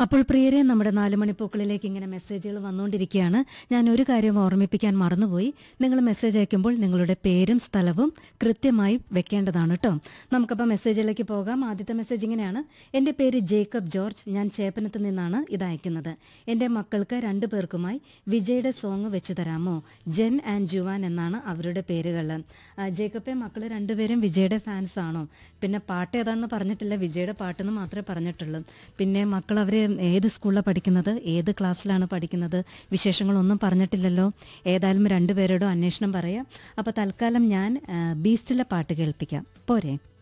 അപ്പോൾ പ്രിയരെ നമ്മുടെ നാല് മണിപ്പൂക്കളിലേക്ക് ഇങ്ങനെ മെസ്സേജുകൾ വന്നുകൊണ്ടിരിക്കുകയാണ് ഞാൻ ഒരു കാര്യം ഓർമ്മിപ്പിക്കാൻ മറന്നുപോയി നിങ്ങൾ മെസ്സേജ് അയക്കുമ്പോൾ നിങ്ങളുടെ പേരും സ്ഥലവും കൃത്യമായി വെക്കേണ്ടതാണ് കേട്ടോ നമുക്കപ്പോൾ മെസ്സേജിലേക്ക് പോകാം ആദ്യത്തെ മെസ്സേജ് ഇങ്ങനെയാണ് എൻ്റെ പേര് ജേക്കബ് ജോർജ് ഞാൻ ചേപ്പനത്ത് നിന്നാണ് ഇത് അയക്കുന്നത് എൻ്റെ മക്കൾക്ക് രണ്ടു പേർക്കുമായി വിജയുടെ സോങ് വെച്ച് തരാമോ ജെൻ ആൻഡ് ജുവാൻ എന്നാണ് അവരുടെ പേരുകൾ ആ, ജേക്കബെ മക്കൾ രണ്ടുപേരും വിജയുടെ ഫാൻസ് ആണോ പിന്നെ പാട്ട് ഏതാണെന്ന് പറഞ്ഞിട്ടില്ല വിജയുടെ പാട്ടെന്ന് മാത്രമേ പറഞ്ഞിട്ടുള്ളൂ പിന്നെ മക്കൾ അവർ ഏത് സ്കൂളിലാണ് പഠിക്കുന്നത് ഏത് ക്ലാസ്സിലാണ് പഠിക്കുന്നത് വിശേഷങ്ങളൊന്നും പറഞ്ഞിട്ടില്ലല്ലോ ഏതായാലും രണ്ടുപേരോടും അന്വേഷണം പറയാം അപ്പോൾ തൽക്കാലം ഞാൻ ആ, ബീസ്റ്റിലെ പാട്ട് കേൾപ്പിക്കാം പോരെ